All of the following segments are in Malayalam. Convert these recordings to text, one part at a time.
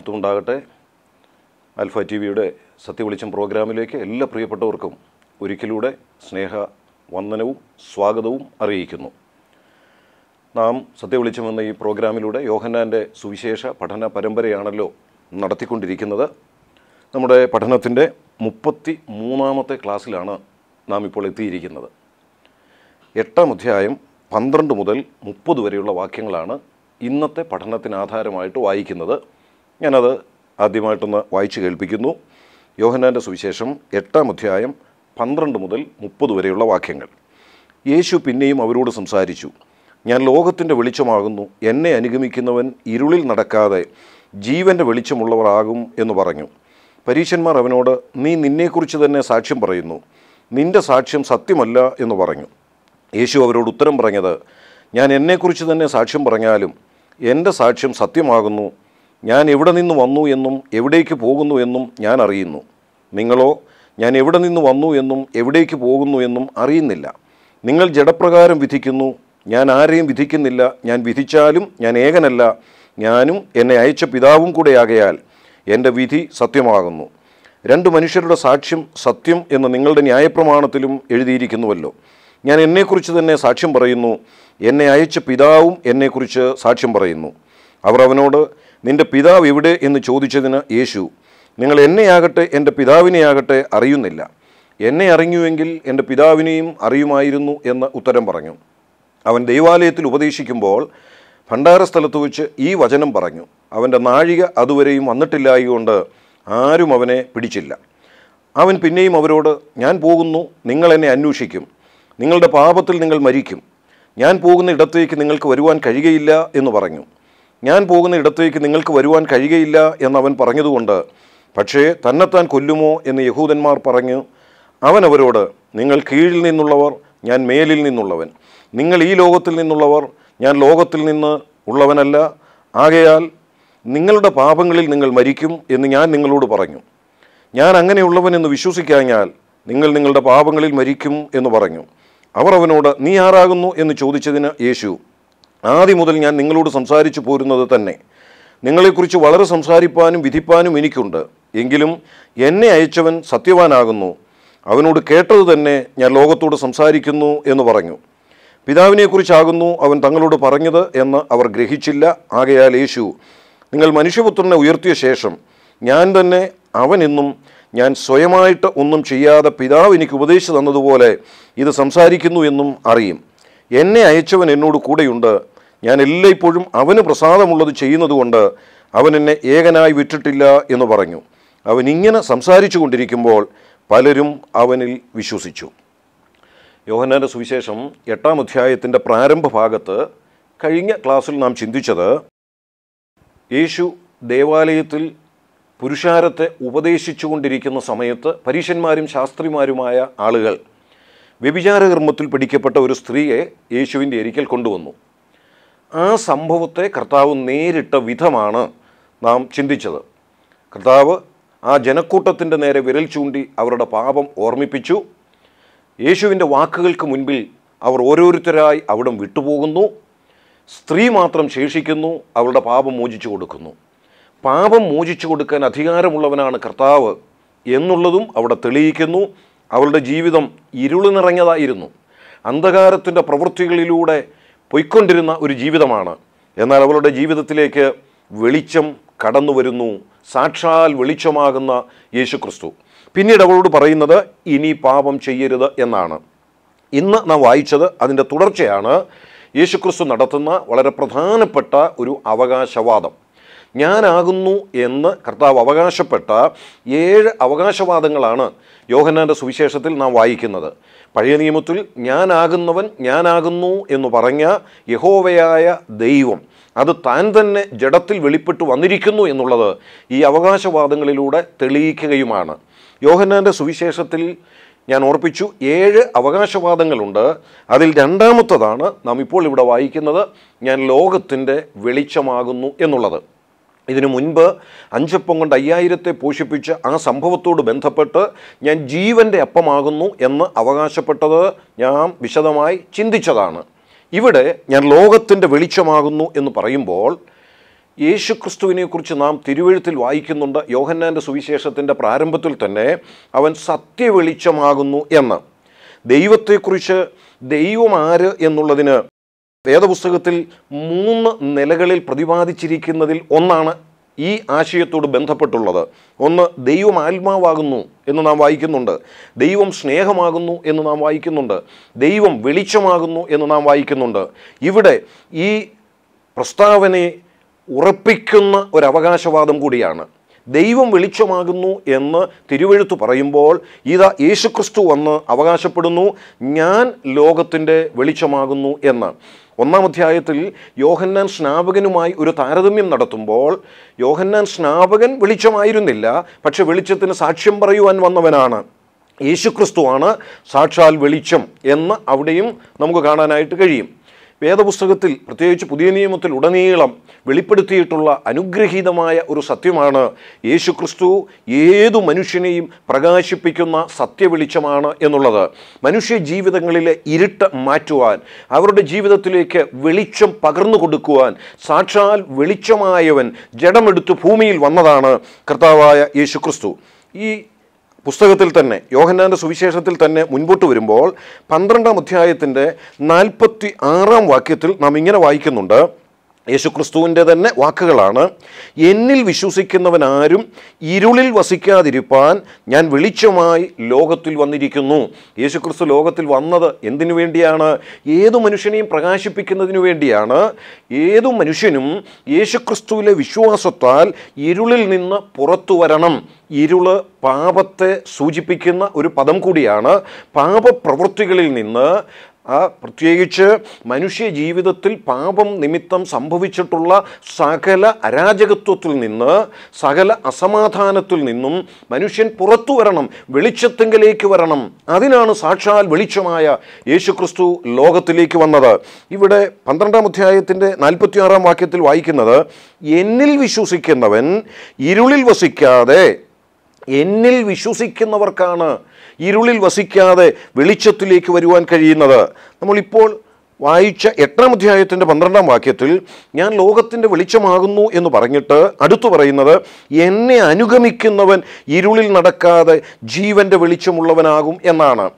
മഹത്വം ഉണ്ടാകട്ടെ ആൽഫ ടി വിയുടെ സത്യവെളിച്ചം പ്രോഗ്രാമിലേക്ക് എല്ലാ പ്രിയപ്പെട്ടവർക്കും ഒരിക്കലൂടെ സ്നേഹ വന്ദനവും സ്വാഗതവും അറിയിക്കുന്നു നാം സത്യവെളിച്ചം എന്ന ഈ പ്രോഗ്രാമിലൂടെ യോഹന്നാൻ്റെ സുവിശേഷ പഠന പരമ്പരയാണല്ലോ നടത്തിക്കൊണ്ടിരിക്കുന്നത് നമ്മുടെ പഠനത്തിൻ്റെ മുപ്പത്തി മൂന്നാമത്തെ ക്ലാസ്സിലാണ് നാം ഇപ്പോൾ എത്തിയിരിക്കുന്നത് എട്ടാം അധ്യായം പന്ത്രണ്ട് മുതൽ മുപ്പത് വരെയുള്ള വാക്യങ്ങളാണ് ഇന്നത്തെ പഠനത്തിന് ആധാരമായിട്ട് വായിക്കുന്നത് ഞാനത് ആദ്യമായിട്ടൊന്ന് വായിച്ചു കേൾപ്പിക്കുന്നു യോഹന്നാൻ്റെ സുവിശേഷം എട്ടാം അധ്യായം പന്ത്രണ്ട് മുതൽ മുപ്പത് വരെയുള്ള വാക്യങ്ങൾ യേശു പിന്നെയും അവരോട് സംസാരിച്ചു ഞാൻ ലോകത്തിൻ്റെ വെളിച്ചമാകുന്നു എന്നെ അനുഗമിക്കുന്നവൻ ഇരുളിൽ നടക്കാതെ ജീവൻ്റെ വെളിച്ചമുള്ളവരാകും എന്ന് പറഞ്ഞു പരീശന്മാർ അവനോട് നീ നിന്നെക്കുറിച്ച് തന്നെ സാക്ഷ്യം പറയുന്നു നിന്റെ സാക്ഷ്യം സത്യമല്ല എന്ന് പറഞ്ഞു യേശു അവരോട് ഉത്തരം പറഞ്ഞത് ഞാൻ എന്നെക്കുറിച്ച് തന്നെ സാക്ഷ്യം പറഞ്ഞാലും എൻ്റെ സാക്ഷ്യം സത്യമാകുന്നു ഞാൻ എവിടെ നിന്ന് വന്നു എന്നും എവിടേക്ക് പോകുന്നു എന്നും ഞാൻ അറിയുന്നു നിങ്ങളോ ഞാൻ എവിടെ നിന്ന് വന്നു എന്നും എവിടേക്ക് പോകുന്നു എന്നും അറിയുന്നില്ല നിങ്ങൾ ജഡപ്രകാരം വിധിക്കുന്നു ഞാൻ ആരെയും വിധിക്കുന്നില്ല ഞാൻ വിധിച്ചാലും ഞാൻ ഏകനല്ല ഞാനും എന്നെ അയച്ച പിതാവും കൂടെയാകയാൽ എൻ്റെ വിധി സത്യമാകുന്നു രണ്ട് മനുഷ്യരുടെ സാക്ഷ്യം സത്യം എന്ന് നിങ്ങളുടെ ന്യായപ്രമാണത്തിലും എഴുതിയിരിക്കുന്നുവല്ലോ ഞാൻ എന്നെക്കുറിച്ച് തന്നെ സാക്ഷ്യം പറയുന്നു എന്നെ അയച്ച പിതാവും എന്നെക്കുറിച്ച് സാക്ഷ്യം പറയുന്നു അവർ അവനോട് നിന്റെ പിതാവ് എവിടെ എന്ന് ചോദിച്ചതിന് യേശു നിങ്ങൾ എന്നെയാകട്ടെ എൻ്റെ പിതാവിനെയാകട്ടെ അറിയുന്നില്ല എന്നെ അറിഞ്ഞുവെങ്കിൽ എൻ്റെ പിതാവിനെയും അറിയുമായിരുന്നു എന്ന് ഉത്തരം പറഞ്ഞു അവൻ ദൈവാലയത്തിൽ ഉപദേശിക്കുമ്പോൾ ഭണ്ഡാരസ്ഥലത്ത് വെച്ച് ഈ വചനം പറഞ്ഞു അവൻ്റെ നാഴിക അതുവരെയും വന്നിട്ടില്ലായതുകൊണ്ട് ആരും അവനെ പിടിച്ചില്ല അവൻ പിന്നെയും അവരോട് ഞാൻ പോകുന്നു നിങ്ങൾ എന്നെ അന്വേഷിക്കും നിങ്ങളുടെ പാപത്തിൽ നിങ്ങൾ മരിക്കും ഞാൻ പോകുന്ന ഇടത്തേക്ക് നിങ്ങൾക്ക് വരുവാൻ കഴിയുകയില്ല എന്ന് പറഞ്ഞു ഞാൻ പോകുന്ന ഇടത്തേക്ക് നിങ്ങൾക്ക് വരുവാൻ കഴിയുകയില്ല എന്നവൻ പറഞ്ഞതുകൊണ്ട് പക്ഷേ തന്നെത്താൻ കൊല്ലുമോ എന്ന് യഹൂദന്മാർ പറഞ്ഞു അവൻ അവരോട് നിങ്ങൾ കീഴിൽ നിന്നുള്ളവർ ഞാൻ മേലിൽ നിന്നുള്ളവൻ നിങ്ങൾ ഈ ലോകത്തിൽ നിന്നുള്ളവർ ഞാൻ ലോകത്തിൽ നിന്ന് ഉള്ളവനല്ല ആകയാൽ നിങ്ങളുടെ പാപങ്ങളിൽ നിങ്ങൾ മരിക്കും എന്ന് ഞാൻ നിങ്ങളോട് പറഞ്ഞു ഞാൻ അങ്ങനെയുള്ളവനെന്ന് വിശ്വസിക്കാഞ്ഞാൽ നിങ്ങൾ നിങ്ങളുടെ പാപങ്ങളിൽ മരിക്കും എന്ന് പറഞ്ഞു അവർ അവനോട് നീ ആരാകുന്നു എന്ന് ചോദിച്ചതിന് യേശു ആദ്യം മുതൽ ഞാൻ നിങ്ങളോട് സംസാരിച്ചു പോരുന്നത് തന്നെ നിങ്ങളെക്കുറിച്ച് വളരെ സംസാരിപ്പാനും വിധിപ്പാനും എനിക്കുണ്ട് എങ്കിലും എന്നെ അയച്ചവൻ സത്യവാനാകുന്നു അവനോട് കേട്ടത് തന്നെ ഞാൻ ലോകത്തോട് സംസാരിക്കുന്നു എന്ന് പറഞ്ഞു പിതാവിനെക്കുറിച്ചാകുന്നു അവൻ തങ്ങളോട് പറഞ്ഞത് എന്ന് അവർ ഗ്രഹിച്ചില്ല ആകയാൽ യേശു നിങ്ങൾ മനുഷ്യപുത്രനെ ഉയർത്തിയ ശേഷം ഞാൻ തന്നെ അവനെന്നും ഞാൻ സ്വയമായിട്ട് ഒന്നും ചെയ്യാതെ പിതാവ് എനിക്ക് ഉപദേശിച്ചു തന്നതുപോലെ ഇത് സംസാരിക്കുന്നു എന്നും അറിയും എന്നെ അയച്ചവൻ എന്നോട് കൂടെയുണ്ട് ഞാൻ എല്ലായ്പ്പോഴും അവന് പ്രസാദമുള്ളത് ചെയ്യുന്നതുകൊണ്ട് അവൻ എന്നെ ഏകനായി വിട്ടിട്ടില്ല എന്ന് പറഞ്ഞു അവൻ ഇങ്ങനെ സംസാരിച്ചു കൊണ്ടിരിക്കുമ്പോൾ പലരും അവനിൽ വിശ്വസിച്ചു യോഹന്നാൻ്റെ സുവിശേഷം എട്ടാം അധ്യായത്തിൻ്റെ പ്രാരംഭ ഭാഗത്ത് കഴിഞ്ഞ ക്ലാസ്സിൽ നാം ചിന്തിച്ചത് യേശു ദേവാലയത്തിൽ പുരുഷാരത്തെ ഉപദേശിച്ചു കൊണ്ടിരിക്കുന്ന സമയത്ത് പരീശന്മാരും ശാസ്ത്രിമാരുമായ ആളുകൾ വ്യഭിചാരകർമ്മത്തിൽ പിടിക്കപ്പെട്ട ഒരു സ്ത്രീയെ യേശുവിൻ്റെ അരിക്കൽ കൊണ്ടുവന്നു ആ സംഭവത്തെ കർത്താവ് നേരിട്ട വിധമാണ് നാം ചിന്തിച്ചത് കർത്താവ് ആ ജനക്കൂട്ടത്തിൻ്റെ നേരെ വിരൽ ചൂണ്ടി അവരുടെ പാപം ഓർമ്മിപ്പിച്ചു യേശുവിൻ്റെ വാക്കുകൾക്ക് മുൻപിൽ അവർ ഓരോരുത്തരായി അവിടം വിട്ടുപോകുന്നു സ്ത്രീ മാത്രം ശേഷിക്കുന്നു അവളുടെ പാപം മോചിച്ചു കൊടുക്കുന്നു പാപം മോചിച്ചു കൊടുക്കാൻ അധികാരമുള്ളവനാണ് കർത്താവ് എന്നുള്ളതും അവിടെ തെളിയിക്കുന്നു അവളുടെ ജീവിതം ഇരുള് നിറഞ്ഞതായിരുന്നു അന്ധകാരത്തിൻ്റെ പ്രവൃത്തികളിലൂടെ പൊയ്ക്കൊണ്ടിരുന്ന ഒരു ജീവിതമാണ് എന്നാൽ അവളുടെ ജീവിതത്തിലേക്ക് വെളിച്ചം കടന്നു വരുന്നു സാക്ഷാൽ വെളിച്ചമാകുന്ന യേശുക്രിസ്തു പിന്നീട് അവളോട് പറയുന്നത് ഇനി പാപം ചെയ്യരുത് എന്നാണ് ഇന്ന് നാം വായിച്ചത് അതിൻ്റെ തുടർച്ചയാണ് യേശുക്രിസ്തു നടത്തുന്ന വളരെ പ്രധാനപ്പെട്ട ഒരു അവകാശവാദം ഞാനാകുന്നു എന്ന് കർത്താവ് അവകാശപ്പെട്ട ഏഴ് അവകാശവാദങ്ങളാണ് യോഹന്നാൻ്റെ സുവിശേഷത്തിൽ നാം വായിക്കുന്നത് പഴയ നിയമത്തിൽ ഞാനാകുന്നവൻ ഞാനാകുന്നു എന്ന് പറഞ്ഞ യഹോവയായ ദൈവം അത് താൻ തന്നെ ജഡത്തിൽ വെളിപ്പെട്ടു വന്നിരിക്കുന്നു എന്നുള്ളത് ഈ അവകാശവാദങ്ങളിലൂടെ തെളിയിക്കുകയുമാണ് യോഹന്നാൻ്റെ സുവിശേഷത്തിൽ ഞാൻ ഓർപ്പിച്ചു ഏഴ് അവകാശവാദങ്ങളുണ്ട് അതിൽ രണ്ടാമത്തതാണ് നാം ഇപ്പോൾ ഇവിടെ വായിക്കുന്നത് ഞാൻ ലോകത്തിൻ്റെ വെളിച്ചമാകുന്നു എന്നുള്ളത് ഇതിനു മുൻപ് അഞ്ചപ്പം കൊണ്ട് അയ്യായിരത്തെ പോഷിപ്പിച്ച ആ സംഭവത്തോട് ബന്ധപ്പെട്ട് ഞാൻ ജീവൻ്റെ അപ്പമാകുന്നു എന്ന് അവകാശപ്പെട്ടത് ഞാൻ വിശദമായി ചിന്തിച്ചതാണ് ഇവിടെ ഞാൻ ലോകത്തിൻ്റെ വെളിച്ചമാകുന്നു എന്ന് പറയുമ്പോൾ യേശുക്രിസ്തുവിനെ കുറിച്ച് നാം തിരുവഴുത്തിൽ വായിക്കുന്നുണ്ട് യോഹന്നാൻ്റെ സുവിശേഷത്തിൻ്റെ പ്രാരംഭത്തിൽ തന്നെ അവൻ സത്യവെളിച്ചമാകുന്നു എന്ന് ദൈവത്തെക്കുറിച്ച് ദൈവം ആര് എന്നുള്ളതിന് വേദപുസ്തകത്തിൽ മൂന്ന് നിലകളിൽ പ്രതിപാദിച്ചിരിക്കുന്നതിൽ ഒന്നാണ് ഈ ആശയത്തോട് ബന്ധപ്പെട്ടുള്ളത് ഒന്ന് ദൈവം ആത്മാവാകുന്നു എന്ന് നാം വായിക്കുന്നുണ്ട് ദൈവം സ്നേഹമാകുന്നു എന്ന് നാം വായിക്കുന്നുണ്ട് ദൈവം വെളിച്ചമാകുന്നു എന്ന് നാം വായിക്കുന്നുണ്ട് ഇവിടെ ഈ പ്രസ്താവനയെ ഉറപ്പിക്കുന്ന ഒരു അവകാശവാദം കൂടിയാണ് ദൈവം വെളിച്ചമാകുന്നു എന്ന് തിരുവെഴുത്ത് പറയുമ്പോൾ ഇതാ യേശുക്രിസ്തു വന്ന് അവകാശപ്പെടുന്നു ഞാൻ ലോകത്തിൻ്റെ വെളിച്ചമാകുന്നു എന്ന് ഒന്നാം അധ്യായത്തിൽ യോഹന്നാൻ സ്നാപകനുമായി ഒരു താരതമ്യം നടത്തുമ്പോൾ യോഹന്നാൻ സ്നാപകൻ വെളിച്ചമായിരുന്നില്ല പക്ഷെ വെളിച്ചത്തിന് സാക്ഷ്യം പറയുവാൻ വന്നവനാണ് യേശുക്രിസ്തുവാണ് സാക്ഷാൽ വെളിച്ചം എന്ന് അവിടെയും നമുക്ക് കാണാനായിട്ട് കഴിയും വേദപുസ്തകത്തിൽ പ്രത്യേകിച്ച് പുതിയ നിയമത്തിൽ ഉടനീളം വെളിപ്പെടുത്തിയിട്ടുള്ള അനുഗ്രഹീതമായ ഒരു സത്യമാണ് യേശുക്രിസ്തു ഏതു മനുഷ്യനെയും പ്രകാശിപ്പിക്കുന്ന സത്യവെളിച്ചമാണ് എന്നുള്ളത് മനുഷ്യ ജീവിതങ്ങളിലെ ഇരുട്ട് മാറ്റുവാൻ അവരുടെ ജീവിതത്തിലേക്ക് വെളിച്ചം പകർന്നു കൊടുക്കുവാൻ സാക്ഷാൽ വെളിച്ചമായവൻ ജഡമെടുത്ത് ഭൂമിയിൽ വന്നതാണ് കർത്താവായ യേശുക്രിസ്തു ഈ പുസ്തകത്തിൽ തന്നെ യോഹന്നാൻ്റെ സുവിശേഷത്തിൽ തന്നെ മുൻപോട്ട് വരുമ്പോൾ പന്ത്രണ്ടാം അധ്യായത്തിൻ്റെ നാൽപ്പത്തി ആറാം വാക്യത്തിൽ നാം ഇങ്ങനെ വായിക്കുന്നുണ്ട് യേശുക്രിസ്തുവിൻ്റെ തന്നെ വാക്കുകളാണ് എന്നിൽ വിശ്വസിക്കുന്നവൻ ആരും ഇരുളിൽ വസിക്കാതിരിപ്പാൻ ഞാൻ വെളിച്ചമായി ലോകത്തിൽ വന്നിരിക്കുന്നു യേശുക്രിസ്തു ലോകത്തിൽ വന്നത് എന്തിനു വേണ്ടിയാണ് ഏതു മനുഷ്യനെയും പ്രകാശിപ്പിക്കുന്നതിനു വേണ്ടിയാണ് ഏതു മനുഷ്യനും യേശുക്രിസ്തുവിലെ വിശ്വാസത്താൽ ഇരുളിൽ നിന്ന് പുറത്തു വരണം ഇരുള് പാപത്തെ സൂചിപ്പിക്കുന്ന ഒരു പദം കൂടിയാണ് പാപപ്രവൃത്തികളിൽ നിന്ന് ആ പ്രത്യേകിച്ച് മനുഷ്യ ജീവിതത്തിൽ പാപം നിമിത്തം സംഭവിച്ചിട്ടുള്ള സകല അരാജകത്വത്തിൽ നിന്ന് സകല അസമാധാനത്തിൽ നിന്നും മനുഷ്യൻ പുറത്തു വരണം വെളിച്ചത്തെങ്കിലേക്ക് വരണം അതിനാണ് സാക്ഷാൽ വെളിച്ചമായ യേശുക്രിസ്തു ലോകത്തിലേക്ക് വന്നത് ഇവിടെ പന്ത്രണ്ടാം അധ്യായത്തിൻ്റെ നാൽപ്പത്തിയാറാം വാക്യത്തിൽ വായിക്കുന്നത് എന്നിൽ വിശ്വസിക്കുന്നവൻ ഇരുളിൽ വസിക്കാതെ എന്നിൽ വിശ്വസിക്കുന്നവർക്കാണ് ഇരുളിൽ വസിക്കാതെ വെളിച്ചത്തിലേക്ക് വരുവാൻ കഴിയുന്നത് നമ്മളിപ്പോൾ വായിച്ച എട്ടാം അധ്യായത്തിൻ്റെ പന്ത്രണ്ടാം വാക്യത്തിൽ ഞാൻ ലോകത്തിൻ്റെ വെളിച്ചമാകുന്നു എന്ന് പറഞ്ഞിട്ട് അടുത്തു പറയുന്നത് എന്നെ അനുഗമിക്കുന്നവൻ ഇരുളിൽ നടക്കാതെ ജീവൻ്റെ വെളിച്ചമുള്ളവനാകും എന്നാണ്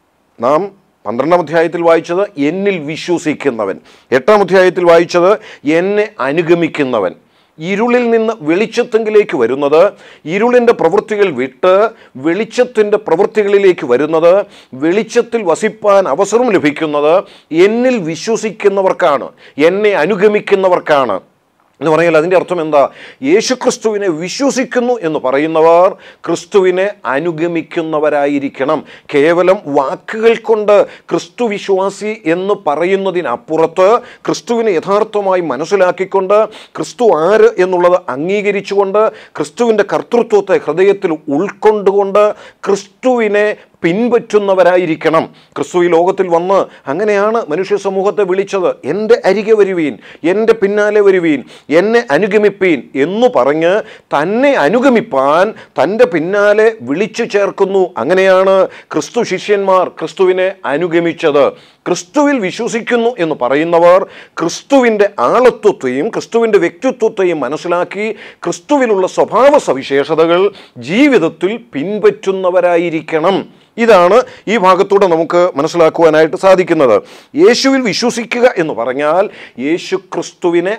നാം പന്ത്രണ്ടാം അധ്യായത്തിൽ വായിച്ചത് എന്നിൽ വിശ്വസിക്കുന്നവൻ എട്ടാം അധ്യായത്തിൽ വായിച്ചത് എന്നെ അനുഗമിക്കുന്നവൻ ഇരുളിൽ നിന്ന് വെളിച്ചത്തെങ്കിലേക്ക് വരുന്നത് ഇരുളിൻ്റെ പ്രവൃത്തികൾ വിട്ട് വെളിച്ചത്തിൻ്റെ പ്രവൃത്തികളിലേക്ക് വരുന്നത് വെളിച്ചത്തിൽ വസിപ്പാൻ അവസരം ലഭിക്കുന്നത് എന്നിൽ വിശ്വസിക്കുന്നവർക്കാണ് എന്നെ അനുഗമിക്കുന്നവർക്കാണ് എന്ന് പറഞ്ഞാൽ അതിൻ്റെ അർത്ഥം എന്താ യേശുക്രിസ്തുവിനെ വിശ്വസിക്കുന്നു എന്ന് പറയുന്നവർ ക്രിസ്തുവിനെ അനുഗമിക്കുന്നവരായിരിക്കണം കേവലം വാക്കുകൾ കൊണ്ട് ക്രിസ്തു വിശ്വാസി എന്ന് പറയുന്നതിനപ്പുറത്ത് ക്രിസ്തുവിനെ യഥാർത്ഥമായി മനസ്സിലാക്കിക്കൊണ്ട് ക്രിസ്തു ആര് എന്നുള്ളത് അംഗീകരിച്ചുകൊണ്ട് ക്രിസ്തുവിൻ്റെ കർത്തൃത്വത്തെ ഹൃദയത്തിൽ ഉൾക്കൊണ്ടുകൊണ്ട് ക്രിസ്തുവിനെ പിൻപറ്റുന്നവരായിരിക്കണം ക്രിസ്തു ഈ ലോകത്തിൽ വന്ന് അങ്ങനെയാണ് മനുഷ്യ സമൂഹത്തെ വിളിച്ചത് എൻ്റെ അരികെ വരുവീൻ എൻ്റെ പിന്നാലെ വരുവീൻ എന്നെ അനുഗമിപ്പീൻ എന്നു പറഞ്ഞ് തന്നെ അനുഗമിപ്പാൻ തൻ്റെ പിന്നാലെ വിളിച്ചു ചേർക്കുന്നു അങ്ങനെയാണ് ക്രിസ്തു ശിഷ്യന്മാർ ക്രിസ്തുവിനെ അനുഗമിച്ചത് ക്രിസ്തുവിൽ വിശ്വസിക്കുന്നു എന്ന് പറയുന്നവർ ക്രിസ്തുവിൻ്റെ ആളത്വത്തെയും ക്രിസ്തുവിൻ്റെ വ്യക്തിത്വത്തെയും മനസ്സിലാക്കി ക്രിസ്തുവിലുള്ള സ്വഭാവ സവിശേഷതകൾ ജീവിതത്തിൽ പിൻപറ്റുന്നവരായിരിക്കണം ഇതാണ് ഈ ഭാഗത്തൂടെ നമുക്ക് മനസ്സിലാക്കുവാനായിട്ട് സാധിക്കുന്നത് യേശുവിൽ വിശ്വസിക്കുക എന്ന് പറഞ്ഞാൽ യേശു ക്രിസ്തുവിനെ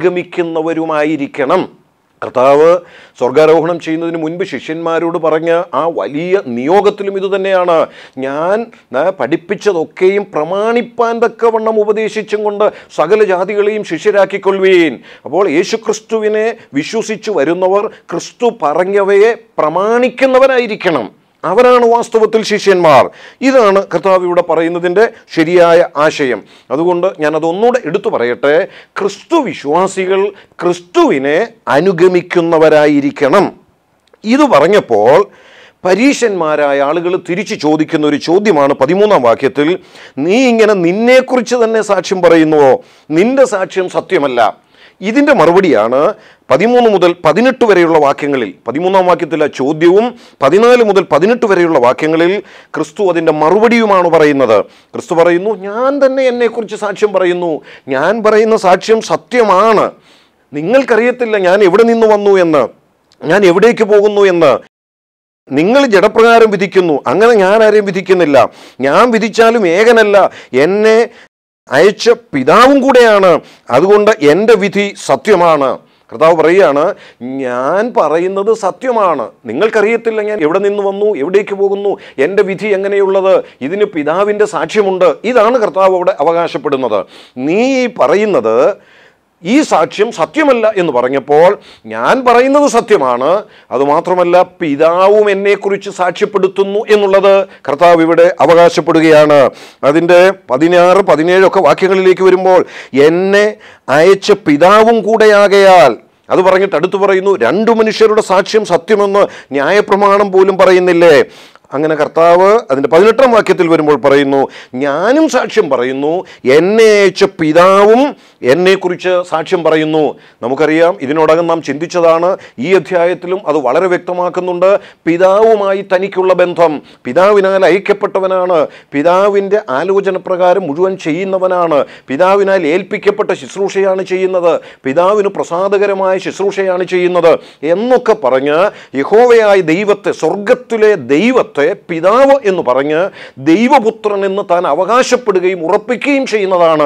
അനുഗമിക്കുന്നവരുമായിരിക്കണം കർത്താവ് സ്വർഗാരോഹണം ചെയ്യുന്നതിന് മുൻപ് ശിഷ്യന്മാരോട് പറഞ്ഞ ആ വലിയ നിയോഗത്തിലും ഇതുതന്നെയാണ് ഞാൻ ന- പഠിപ്പിച്ചതൊക്കെയും പ്രമാണിപ്പാൻ തക്കവണ്ണം ഉപദേശിച്ചും കൊണ്ട് സകല ജാതികളെയും ശിഷ്യരാക്കിക്കൊള്ളുവീൻ അപ്പോൾ യേശു ക്രിസ്തുവിനെ വിശ്വസിച്ച് വരുന്നവർ ക്രിസ്തു പറഞ്ഞവയെ പ്രമാണിക്കുന്നവരായിരിക്കണം അവരാണ് വാസ്തവത്തിൽ ശിഷ്യന്മാർ ഇതാണ് കർത്താവ് ഇവിടെ പറയുന്നതിൻ്റെ ശരിയായ ആശയം അതുകൊണ്ട് ഞാനതൊന്നുകൂടെ എടുത്തു പറയട്ടെ ക്രിസ്തു വിശ്വാസികൾ ക്രിസ്തുവിനെ അനുഗമിക്കുന്നവരായിരിക്കണം ഇത് പറഞ്ഞപ്പോൾ പരീശന്മാരായ ആളുകൾ തിരിച്ചു ചോദിക്കുന്ന ഒരു ചോദ്യമാണ് പതിമൂന്നാം വാക്യത്തിൽ നീ ഇങ്ങനെ നിന്നെക്കുറിച്ച് തന്നെ സാക്ഷ്യം പറയുന്നുവോ നിന്റെ സാക്ഷ്യം സത്യമല്ല ഇതിൻ്റെ മറുപടിയാണ് പതിമൂന്ന് മുതൽ പതിനെട്ട് വരെയുള്ള വാക്യങ്ങളിൽ പതിമൂന്നാം വാക്യത്തിലെ ചോദ്യവും പതിനാല് മുതൽ പതിനെട്ട് വരെയുള്ള വാക്യങ്ങളിൽ ക്രിസ്തു അതിൻ്റെ മറുപടിയുമാണ് പറയുന്നത് ക്രിസ്തു പറയുന്നു ഞാൻ തന്നെ എന്നെക്കുറിച്ച് സാക്ഷ്യം പറയുന്നു ഞാൻ പറയുന്ന സാക്ഷ്യം സത്യമാണ് നിങ്ങൾക്കറിയത്തില്ല ഞാൻ എവിടെ നിന്ന് വന്നു എന്ന് ഞാൻ എവിടേക്ക് പോകുന്നു എന്ന് നിങ്ങൾ ജഡപ്രകാരം വിധിക്കുന്നു അങ്ങനെ ഞാൻ ആരെയും വിധിക്കുന്നില്ല ഞാൻ വിധിച്ചാലും ഏകനല്ല എന്നെ അയച്ച പിതാവും കൂടെയാണ് അതുകൊണ്ട് എൻ്റെ വിധി സത്യമാണ് കർത്താവ് പറയുകയാണ് ഞാൻ പറയുന്നത് സത്യമാണ് നിങ്ങൾക്കറിയത്തില്ല ഞാൻ എവിടെ നിന്ന് വന്നു എവിടേക്ക് പോകുന്നു എൻ്റെ വിധി എങ്ങനെയുള്ളത് ഇതിന് പിതാവിൻ്റെ സാക്ഷ്യമുണ്ട് ഇതാണ് കർത്താവ് അവിടെ അവകാശപ്പെടുന്നത് നീ ഈ പറയുന്നത് ഈ സാക്ഷ്യം സത്യമല്ല എന്ന് പറഞ്ഞപ്പോൾ ഞാൻ പറയുന്നത് സത്യമാണ് അതുമാത്രമല്ല പിതാവും എന്നെക്കുറിച്ച് സാക്ഷ്യപ്പെടുത്തുന്നു എന്നുള്ളത് കർത്താവ് ഇവിടെ അവകാശപ്പെടുകയാണ് അതിൻ്റെ പതിനാറ് പതിനേഴൊക്കെ വാക്യങ്ങളിലേക്ക് വരുമ്പോൾ എന്നെ അയച്ച പിതാവും കൂടെയാകയാൽ അത് പറഞ്ഞിട്ട് അടുത്ത് പറയുന്നു രണ്ടു മനുഷ്യരുടെ സാക്ഷ്യം സത്യമെന്ന് ന്യായപ്രമാണം പോലും പറയുന്നില്ലേ അങ്ങനെ കർത്താവ് അതിൻ്റെ പതിനെട്ടാം വാക്യത്തിൽ വരുമ്പോൾ പറയുന്നു ഞാനും സാക്ഷ്യം പറയുന്നു എന്നെ അയച്ച പിതാവും എന്നെക്കുറിച്ച് സാക്ഷ്യം പറയുന്നു നമുക്കറിയാം ഇതിനോടകം നാം ചിന്തിച്ചതാണ് ഈ അധ്യായത്തിലും അത് വളരെ വ്യക്തമാക്കുന്നുണ്ട് പിതാവുമായി തനിക്കുള്ള ബന്ധം പിതാവിനാൽ അയക്കപ്പെട്ടവനാണ് പിതാവിൻ്റെ ആലോചന പ്രകാരം മുഴുവൻ ചെയ്യുന്നവനാണ് പിതാവിനാൽ ഏൽപ്പിക്കപ്പെട്ട ശുശ്രൂഷയാണ് ചെയ്യുന്നത് പിതാവിന് പ്രസാദകരമായ ശുശ്രൂഷയാണ് ചെയ്യുന്നത് എന്നൊക്കെ പറഞ്ഞ് യഹോവയായ ദൈവത്തെ സ്വർഗത്തിലെ ദൈവത്തെ പിതാവ് എന്ന് പറഞ്ഞ് ദൈവപുത്രൻ എന്ന് താൻ അവകാശപ്പെടുകയും ഉറപ്പിക്കുകയും ചെയ്യുന്നതാണ്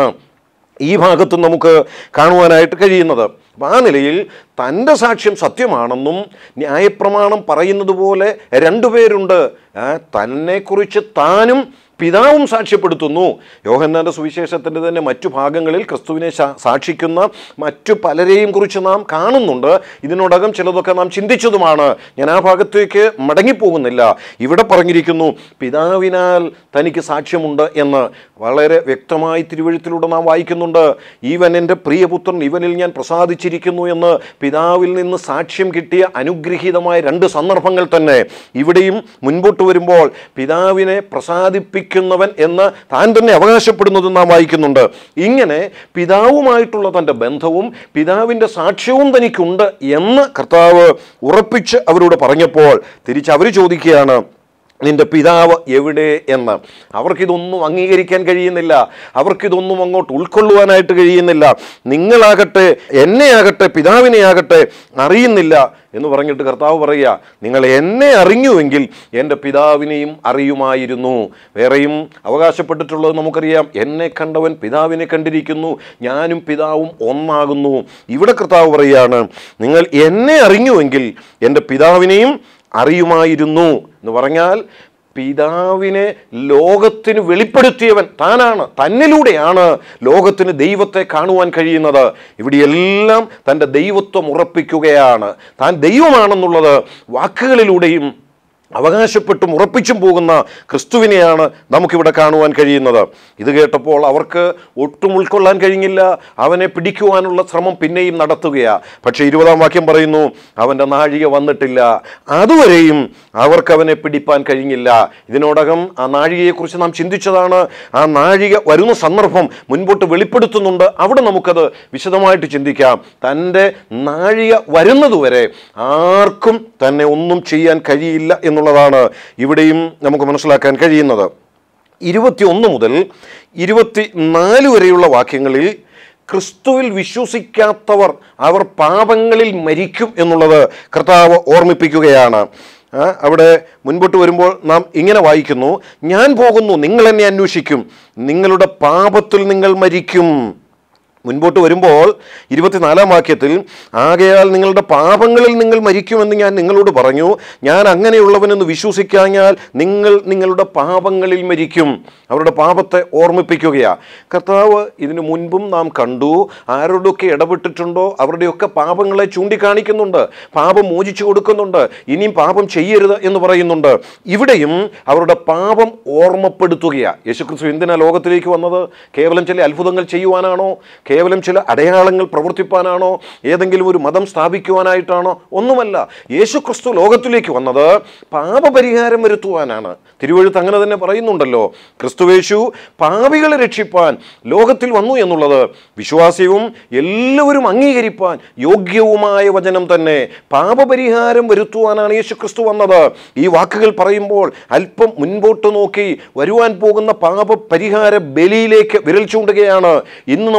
ഈ ഭാഗത്തും നമുക്ക് കാണുവാനായിട്ട് കഴിയുന്നത് അപ്പം ആ നിലയിൽ തൻ്റെ സാക്ഷ്യം സത്യമാണെന്നും ന്യായപ്രമാണം പറയുന്നത് പോലെ രണ്ടുപേരുണ്ട് ആ, തന്നെക്കുറിച്ച് താനും പിതാവും സാക്ഷ്യപ്പെടുത്തുന്നു യോഹന്നാൻ്റെ സുവിശേഷത്തിൻ്റെ തന്നെ മറ്റു ഭാഗങ്ങളിൽ ക്രിസ്തുവിനെ സാ- സാക്ഷിക്കുന്ന മറ്റു പലരെയും കുറിച്ച് നാം കാണുന്നുണ്ട് ഇതിനോടകം ചിലതൊക്കെ നാം ചിന്തിച്ചതുമാണ് ഞാൻ ആ ഭാഗത്തേക്ക് മടങ്ങിപ്പോകുന്നില്ല ഇവിടെ പറഞ്ഞിരിക്കുന്നു പിതാവിനാൽ തനിക്ക് സാക്ഷ്യമുണ്ട് എന്ന് വളരെ വ്യക്തമായി തിരുവഴുത്തിലൂടെ നാം വായിക്കുന്നുണ്ട് ഈവൻ എൻ്റെ പ്രിയപുത്രൻ ഇവനിൽ ഞാൻ പ്രസാദിച്ചിരിക്കുന്നു എന്ന് പിതാവിൽ നിന്ന് സാക്ഷ്യം കിട്ടിയ അനുഗ്രഹീതമായ രണ്ട് സന്ദർഭങ്ങൾ തന്നെ ഇവിടെയും മുൻപോട്ട് വരുമ്പോൾ പിതാവിനെ പ്രസാദിപ്പിക്കുന്നവൻ എന്ന് താൻ തന്നെ അവകാശപ്പെടുന്നത് നാം വായിക്കുന്നുണ്ട് ഇങ്ങനെ പിതാവുമായിട്ടുള്ള തൻ്റെ ബന്ധവും പിതാവിൻ്റെ സാക്ഷ്യവും തനിക്കുണ്ട് എന്ന് കർത്താവ് ഉറപ്പിച്ച് അവരോട് പറഞ്ഞപ്പോൾ തിരിച്ച് അവർ ചോദിക്കുകയാണ് നിന്റെ പിതാവ് എവിടെ എന്ന് അവർക്കിതൊന്നും അംഗീകരിക്കാൻ കഴിയുന്നില്ല അവർക്കിതൊന്നും അങ്ങോട്ട് ഉൾക്കൊള്ളുവാനായിട്ട് കഴിയുന്നില്ല നിങ്ങളാകട്ടെ എന്നെ ആകട്ടെ പിതാവിനെ ആകട്ടെ അറിയുന്നില്ല എന്ന് പറഞ്ഞിട്ട് കർത്താവ് പറയുക നിങ്ങൾ എന്നെ അറിഞ്ഞുവെങ്കിൽ എൻ്റെ പിതാവിനെയും അറിയുമായിരുന്നു വേറെയും അവകാശപ്പെട്ടിട്ടുള്ളത് നമുക്കറിയാം എന്നെ കണ്ടവൻ പിതാവിനെ കണ്ടിരിക്കുന്നു ഞാനും പിതാവും ഒന്നാകുന്നു ഇവിടെ കർത്താവ് പറയുകയാണ് നിങ്ങൾ എന്നെ അറിഞ്ഞുവെങ്കിൽ എൻ്റെ പിതാവിനെയും അറിയുമായിരുന്നു എന്ന് പറഞ്ഞാൽ പിതാവിനെ ലോകത്തിന് വെളിപ്പെടുത്തിയവൻ താനാണ് തന്നിലൂടെയാണ് ലോകത്തിന് ദൈവത്തെ കാണുവാൻ കഴിയുന്നത് ഇവിടെയെല്ലാം തൻ്റെ ദൈവത്വം ഉറപ്പിക്കുകയാണ് താൻ ദൈവമാണെന്നുള്ളത് വാക്കുകളിലൂടെയും അവകാശപ്പെട്ടും ഉറപ്പിച്ചും പോകുന്ന ക്രിസ്തുവിനെയാണ് നമുക്കിവിടെ കാണുവാൻ കഴിയുന്നത് ഇത് കേട്ടപ്പോൾ അവർക്ക് ഒട്ടും ഉൾക്കൊള്ളാൻ കഴിഞ്ഞില്ല അവനെ പിടിക്കുവാനുള്ള ശ്രമം പിന്നെയും നടത്തുകയാണ് പക്ഷേ ഇരുപതാം വാക്യം പറയുന്നു അവൻ്റെ നാഴിക വന്നിട്ടില്ല അതുവരെയും അവർക്ക് അവനെ പിടിപ്പാൻ കഴിഞ്ഞില്ല ഇതിനോടകം ആ നാഴികയെക്കുറിച്ച് നാം ചിന്തിച്ചതാണ് ആ നാഴിക വരുന്ന സന്ദർഭം മുൻപോട്ട് വെളിപ്പെടുത്തുന്നുണ്ട് അവിടെ നമുക്കത് വിശദമായിട്ട് ചിന്തിക്കാം തൻ്റെ നാഴിക വരുന്നതുവരെ ആർക്കും തന്നെ ഒന്നും ചെയ്യാൻ കഴിയില്ല എന്നുള്ളതാണ് ഇവിടെയും നമുക്ക് മനസ്സിലാക്കാൻ കഴിയുന്നത് ഇരുപത്തി ഒന്ന് മുതൽ ഇരുപത്തി നാല് വരെയുള്ള വാക്യങ്ങളിൽ ക്രിസ്തുവിൽ വിശ്വസിക്കാത്തവർ അവർ പാപങ്ങളിൽ മരിക്കും എന്നുള്ളത് കർത്താവ് ഓർമ്മിപ്പിക്കുകയാണ് ആ, അവിടെ മുൻപോട്ട് വരുമ്പോൾ നാം ഇങ്ങനെ വായിക്കുന്നു ഞാൻ പോകുന്നു നിങ്ങൾ എന്നെ അന്വേഷിക്കും നിങ്ങളുടെ പാപത്തിൽ നിങ്ങൾ മരിക്കും മുൻപോട്ട് വരുമ്പോൾ ഇരുപത്തിനാലാം വാക്യത്തിൽ ആകയാൽ നിങ്ങളുടെ പാപങ്ങളിൽ നിങ്ങൾ മരിക്കുമെന്ന് ഞാൻ നിങ്ങളോട് പറഞ്ഞു ഞാൻ അങ്ങനെയുള്ളവനെന്ന് വിശ്വസിക്കാഞ്ഞാൽ നിങ്ങൾ നിങ്ങളുടെ പാപങ്ങളിൽ മരിക്കും അവരുടെ പാപത്തെ ഓർമ്മിപ്പിക്കുകയാണ് കർത്താവ് ഇതിനു മുൻപും നാം കണ്ടു ആരോടൊക്കെ ഇടപെട്ടിട്ടുണ്ടോ അവരുടെയൊക്കെ പാപങ്ങളെ ചൂണ്ടിക്കാണിക്കുന്നുണ്ട് പാപം മോചിച്ചു കൊടുക്കുന്നുണ്ട് ഇനിയും പാപം ചെയ്യരുത് എന്ന് പറയുന്നുണ്ട് ഇവിടെയും അവരുടെ പാപം ഓർമ്മപ്പെടുത്തുകയാണ് യേശുക്രിസ്തു എന്തിനാ ലോകത്തിലേക്ക് വന്നത് കേവലം ചില അത്ഭുതങ്ങൾ ചെയ്യുവാനാണോ കേവലം ചില അടയാളങ്ങൾ പ്രവർത്തിപ്പാനാണോ ഏതെങ്കിലും ഒരു മതം സ്ഥാപിക്കുവാനായിട്ടാണോ ഒന്നുമല്ല യേശുക്രിസ്തു ലോകത്തിലേക്ക് വന്നത് പാപപരിഹാരം വരുത്തുവാനാണ് തിരുവഴുത്ത് അങ്ങനെ തന്നെ പറയുന്നുണ്ടല്ലോ ക്രിസ്തുവേശു പാപികളെ രക്ഷിപ്പാൻ ലോകത്തിൽ വന്നു എന്നുള്ളത് വിശ്വാസ്യവും എല്ലാവരും അംഗീകരിപ്പാൻ യോഗ്യവുമായ വചനം തന്നെ പാപപരിഹാരം വരുത്തുവാനാണ് യേശു ക്രിസ്തു വന്നത് ഈ വാക്കുകൾ പറയുമ്പോൾ അല്പം മുൻപോട്ട് നോക്കി വരുവാൻ പോകുന്ന പാപപരിഹാര ബലിയിലേക്ക് വിരൽ ചൂണ്ടുകയാണ് ഇന്ന് നമുക്ക് പുറകോട്ട്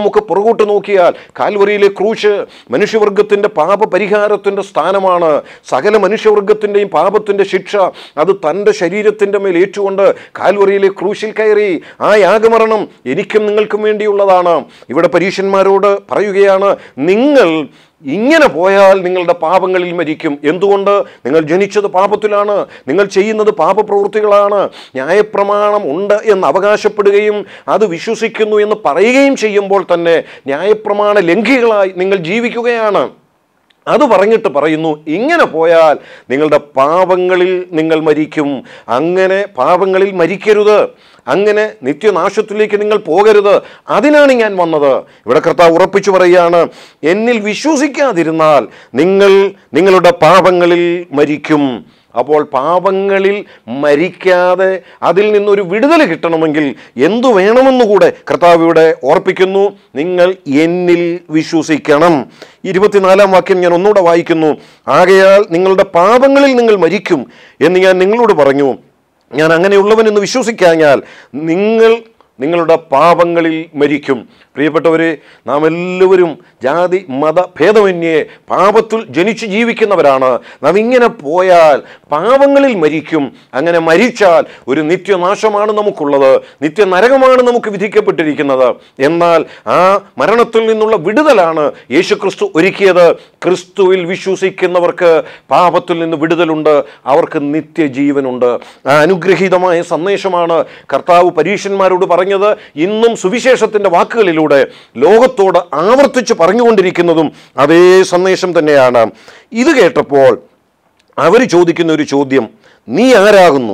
പിറകോട്ട് നോക്കിയാൽ കാൽവറിയിലെ ക്രൂശ് മനുഷ്യവർഗത്തിൻ്റെ പാപപരിഹാരത്തിൻ്റെ സ്ഥാനമാണ് സകല മനുഷ്യവർഗത്തിൻ്റെയും പാപത്തിൻ്റെ ശിക്ഷ അത് തൻ്റെ ശരീരത്തിൻ്റെ മേൽ ഏറ്റുകൊണ്ട് കാൽവറിയിലെ ക്രൂശിൽ കയറി ആ യാഗമരണം എനിക്കും നിങ്ങൾക്കും വേണ്ടിയുള്ളതാണ് ഇവിടെ പരീക്ഷന്മാരോട് പറയുകയാണ് നിങ്ങൾ ഇങ്ങനെ പോയാൽ നിങ്ങളുടെ പാപങ്ങളിൽ മരിക്കും എന്തുകൊണ്ട് നിങ്ങൾ ജനിച്ചത് പാപത്തിലാണ് നിങ്ങൾ ചെയ്യുന്നത് പാപപ്രവൃത്തികളാണ് ന്യായപ്രമാണം ഉണ്ട് എന്ന് അവകാശപ്പെടുകയും അത് വിശ്വസിക്കുന്നു എന്ന് പറയുകയും ചെയ്യുമ്പോൾ തന്നെ ന്യായപ്രമാണ ലംഘികളായി നിങ്ങൾ ജീവിക്കുകയാണ് അത് പറഞ്ഞിട്ട് പറയുന്നു ഇങ്ങനെ പോയാൽ നിങ്ങളുടെ പാപങ്ങളിൽ നിങ്ങൾ മരിക്കും അങ്ങനെ പാപങ്ങളിൽ മരിക്കരുത് അങ്ങനെ നിത്യനാശത്തിലേക്ക് നിങ്ങൾ പോകരുത് അതിനാണ് ഞാൻ വന്നത് ഇവിടെ കർത്താവ് ഉറപ്പിച്ചു പറയുകയാണ് എന്നിൽ വിശ്വസിക്കാതിരുന്നാൽ നിങ്ങൾ നിങ്ങളുടെ പാപങ്ങളിൽ മരിക്കും അപ്പോൾ പാപങ്ങളിൽ മരിക്കാതെ അതിൽ നിന്നൊരു വിടുതൽ കിട്ടണമെങ്കിൽ എന്തു വേണമെന്നുകൂടെ കർത്താവ് ഇവിടെ ഓർപ്പിക്കുന്നു നിങ്ങൾ എന്നിൽ വിശ്വസിക്കണം ഇരുപത്തിനാലാം വാക്യം ഞാൻ ഒന്നുകൂടെ വായിക്കുന്നു ആകയാൽ നിങ്ങളുടെ പാപങ്ങളിൽ നിങ്ങൾ മരിക്കും എന്ന് ഞാൻ നിങ്ങളോട് പറഞ്ഞു ഞാൻ അങ്ങനെയുള്ളവനെന്ന് വിശ്വസിക്കാഞ്ഞാൽ നിങ്ങൾ നിങ്ങളുടെ പാപങ്ങളിൽ മരിക്കും പ്രിയപ്പെട്ടവരെ നാം എല്ലാവരും ജാതി മത ഭേദമന്യേ പാപത്തിൽ ജനിച്ചു ജീവിക്കുന്നവരാണ് നാം ഇങ്ങനെ പോയാൽ പാപങ്ങളിൽ മരിക്കും അങ്ങനെ മരിച്ചാൽ ഒരു നിത്യനാശമാണ് നമുക്കുള്ളത് നിത്യനരകമാണ് നമുക്ക് വിധിക്കപ്പെട്ടിരിക്കുന്നത് എന്നാൽ ആ മരണത്തിൽ നിന്നുള്ള വിടുതലാണ് യേശു ക്രിസ്തു ഒരുക്കിയത് ക്രിസ്തുവിൽ വിശ്വസിക്കുന്നവർക്ക് പാപത്തിൽ നിന്ന് വിടുതലുണ്ട് അവർക്ക് നിത്യജീവനുണ്ട് ആ അനുഗ്രഹീതമായ സന്ദേശമാണ് കർത്താവ് പരീക്ഷന്മാരോട് പറഞ്ഞത് ഇന്നും സുവിശേഷത്തിൻ്റെ വാക്കുകളിലൂടെ ലോകത്തോട് ആവർത്തിച്ച് പറഞ്ഞുകൊണ്ടിരിക്കുന്നതും അതേ സന്ദേശം തന്നെയാണ് ഇത് കേട്ടപ്പോൾ അവർ ചോദിക്കുന്ന ഒരു ചോദ്യം നീ ആരാകുന്നു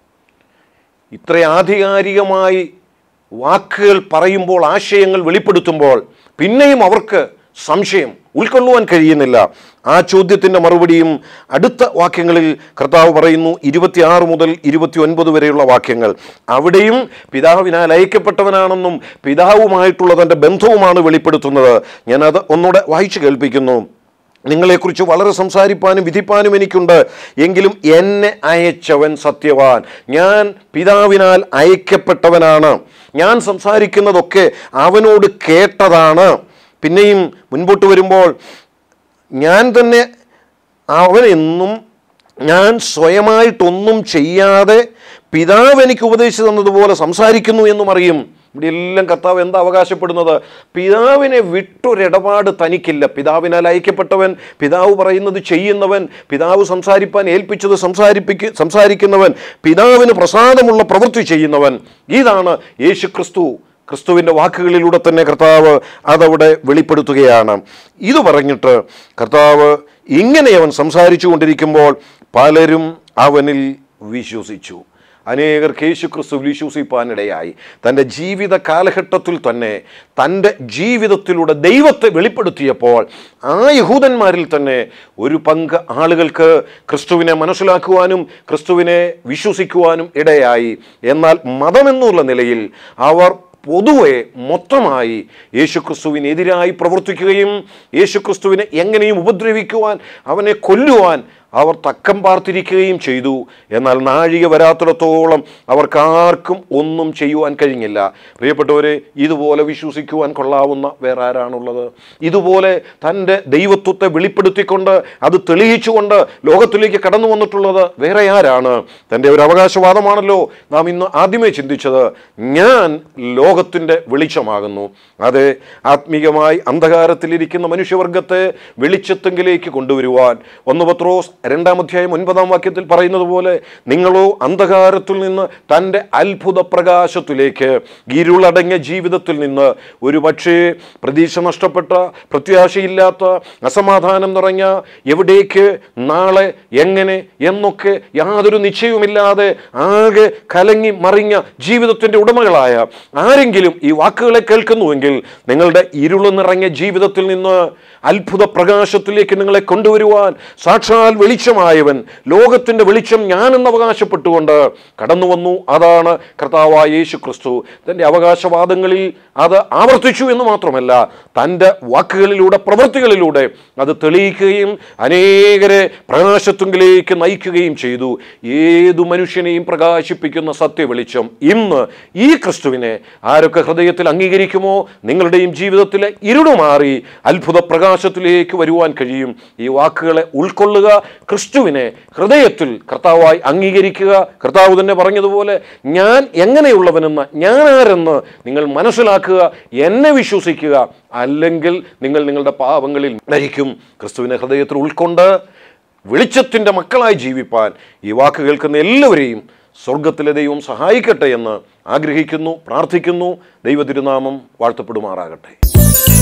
ഇത്ര ആധികാരികമായി വാക്കുകൾ പറയുമ്പോൾ ആശയങ്ങൾ വെളിപ്പെടുത്തുമ്പോൾ പിന്നെയും അവർക്ക് സംശയം ഉൾക്കൊള്ളുവാൻ കഴിയുന്നില്ല ആ ചോദ്യത്തിൻ്റെ മറുപടിയും അടുത്ത വാക്യങ്ങളിൽ കർത്താവ് പറയുന്നു ഇരുപത്തിയാറ് മുതൽ ഇരുപത്തി ഒൻപത് വരെയുള്ള വാക്യങ്ങൾ അവിടെയും പിതാവിനാൽ അയക്കപ്പെട്ടവനാണെന്നും പിതാവുമായിട്ടുള്ള തൻ്റെ ബന്ധവുമാണ് വെളിപ്പെടുത്തുന്നത് ഞാനത് ഒന്നുകൂടെ വായിച്ചു കേൾപ്പിക്കുന്നു നിങ്ങളെക്കുറിച്ച് വളരെ സംസാരിപ്പാനും വിധിപ്പാനും എനിക്കുണ്ട് എങ്കിലും എന്നെ അയച്ചവൻ സത്യവാൻ ഞാൻ പിതാവിനാൽ അയക്കപ്പെട്ടവനാണ് ഞാൻ സംസാരിക്കുന്നതൊക്കെ അവനോട് കേട്ടതാണ് പിന്നെയും മുൻപോട്ട് വരുമ്പോൾ ഞാൻ തന്നെ അവനെന്നും ഞാൻ സ്വയമായിട്ടൊന്നും ചെയ്യാതെ പിതാവ് എനിക്ക് ഉപദേശിച്ചു തന്നതുപോലെ സംസാരിക്കുന്നു എന്നും അറിയും ഇവിടെ എല്ലാം കർത്താവ് എന്താ അവകാശപ്പെടുന്നത് പിതാവിനെ വിട്ടൊരിടപാട് തനിക്കില്ല പിതാവിനാൽ അയക്കപ്പെട്ടവൻ പിതാവ് പറയുന്നത് ചെയ്യുന്നവൻ പിതാവ് സംസാരിപ്പാൻ ഏൽപ്പിച്ചത് സംസാരിപ്പിക്ക സംസാരിക്കുന്നവൻ പിതാവിന് പ്രസാദമുള്ള പ്രവൃത്തി ചെയ്യുന്നവൻ ഇതാണ് യേശു ക്രിസ്തു ക്രിസ്തുവിൻ്റെ വാക്കുകളിലൂടെ തന്നെ കർത്താവ് അതവിടെ വെളിപ്പെടുത്തുകയാണ് ഇത് പറഞ്ഞിട്ട് കർത്താവ് ഇങ്ങനെ അവൻ സംസാരിച്ചു കൊണ്ടിരിക്കുമ്പോൾ പലരും അവനിൽ വിശ്വസിച്ചു അനേകർക്ക് യേശു ക്രിസ്തു വിശ്വസിപ്പാനിടയായി തൻ്റെ ജീവിത കാലഘട്ടത്തിൽ തന്നെ തൻ്റെ ജീവിതത്തിലൂടെ ദൈവത്തെ വെളിപ്പെടുത്തിയപ്പോൾ ആ യഹൂദന്മാരിൽ തന്നെ ഒരു പങ്ക് ആളുകൾക്ക് ക്രിസ്തുവിനെ മനസ്സിലാക്കുവാനും ക്രിസ്തുവിനെ വിശ്വസിക്കുവാനും ഇടയായി എന്നാൽ മതമെന്നുള്ള നിലയിൽ അവർ പൊതുവെ മൊത്തമായി യേശുക്രിസ്തുവിനെതിരായി പ്രവർത്തിക്കുകയും യേശുക്രിസ്തുവിനെ എങ്ങനെയും ഉപദ്രവിക്കുവാൻ അവനെ കൊല്ലുവാൻ അവർ തക്കം പാർത്തിരിക്കുകയും ചെയ്തു എന്നാൽ നാഴിക വരാത്തിടത്തോളം അവർക്ക് ആർക്കും ഒന്നും ചെയ്യുവാൻ കഴിഞ്ഞില്ല പ്രിയപ്പെട്ടവരെ ഇതുപോലെ വിശ്വസിക്കുവാൻ കൊള്ളാവുന്ന വേറെ ആരാണുള്ളത് ഇതുപോലെ തൻ്റെ ദൈവത്വത്തെ വെളിപ്പെടുത്തിക്കൊണ്ട് അത് തെളിയിച്ചുകൊണ്ട് ലോകത്തിലേക്ക് കടന്നു വന്നിട്ടുള്ളത് വേറെ ആരാണ് തൻ്റെ ഒരു അവകാശവാദമാണല്ലോ നാം ഇന്ന് ആദ്യമേ ചിന്തിച്ചത് ഞാൻ ലോകത്തിൻ്റെ വെളിച്ചമാകുന്നു അത് ആത്മീകമായി അന്ധകാരത്തിലിരിക്കുന്ന മനുഷ്യവർഗത്തെ വെളിച്ചത്തെങ്കിലേക്ക് കൊണ്ടുവരുവാൻ ഒന്ന് പത്രോസ് രണ്ടാം അധ്യായം ഒൻപതാം വാക്യത്തിൽ പറയുന്നത് പോലെ നിങ്ങളോ അന്ധകാരത്തിൽ നിന്ന് തൻ്റെ അത്ഭുത പ്രകാശത്തിലേക്ക് ഇരുളടങ്ങിയ ജീവിതത്തിൽ നിന്ന് ഒരു പക്ഷേ പ്രതീക്ഷ നഷ്ടപ്പെട്ട പ്രത്യാശയില്ലാത്ത അസമാധാനം നിറഞ്ഞ എവിടേക്ക് നാളെ എങ്ങനെ എന്നൊക്കെ യാതൊരു നിശ്ചയവുമില്ലാതെ ആകെ കലങ്ങി മറിഞ്ഞ ജീവിതത്തിൻ്റെ ഉടമകളായ ആരെങ്കിലും ഈ വാക്കുകളെ കേൾക്കുന്നുവെങ്കിൽ നിങ്ങളുടെ ഇരുള് നിറഞ്ഞ ജീവിതത്തിൽ നിന്ന് അത്ഭുത പ്രകാശത്തിലേക്ക് നിങ്ങളെ കൊണ്ടുവരുവാൻ സാക്ഷാൽ വെളി വെളിച്ചമായവൻ ലോകത്തിൻ്റെ വെളിച്ചം ഞാനെന്ന് അവകാശപ്പെട്ടുകൊണ്ട് കടന്നു വന്നു അതാണ് കർത്താവായ യേശു ക്രിസ്തു തൻ്റെ അവകാശവാദങ്ങളിൽ അത് ആവർത്തിച്ചു എന്ന് മാത്രമല്ല തൻ്റെ വാക്കുകളിലൂടെ പ്രവൃത്തികളിലൂടെ അത് തെളിയിക്കുകയും അനേകരെ പ്രകാശത്തുങ്കിലേക്ക് നയിക്കുകയും ചെയ്തു ഏതു മനുഷ്യനെയും പ്രകാശിപ്പിക്കുന്ന സത്യവെളിച്ചം ഇന്ന് ഈ ക്രിസ്തുവിനെ ആരൊക്കെ ഹൃദയത്തിൽ അംഗീകരിക്കുമോ നിങ്ങളുടെയും ജീവിതത്തിലെ ഇരുട് മാറി അത്ഭുത പ്രകാശത്തിലേക്ക് വരുവാൻ കഴിയും ഈ വാക്കുകളെ ഉൾക്കൊള്ളുക ക്രിസ്തുവിനെ ഹൃദയത്തിൽ കർത്താവായി അംഗീകരിക്കുക കർത്താവ് തന്നെ പറഞ്ഞതുപോലെ ഞാൻ എങ്ങനെയുള്ളവനെന്ന് ഞാൻ ആരെന്ന് നിങ്ങൾ മനസ്സിലാക്കുക എന്നെ വിശ്വസിക്കുക അല്ലെങ്കിൽ നിങ്ങൾ നിങ്ങളുടെ പാപങ്ങളിൽ മരിക്കും ക്രിസ്തുവിനെ ഹൃദയത്തിൽ ഉൾക്കൊണ്ട് വെളിച്ചത്തിൻ്റെ മക്കളായി ജീവിപ്പാൻ ഈ വാക്ക് കേൾക്കുന്ന എല്ലാവരെയും സ്വർഗത്തിലെ ദൈവം സഹായിക്കട്ടെ എന്ന് ആഗ്രഹിക്കുന്നു പ്രാർത്ഥിക്കുന്നു ദൈവ തിരുനാമം വാഴ്ത്തപ്പെടുമാറാകട്ടെ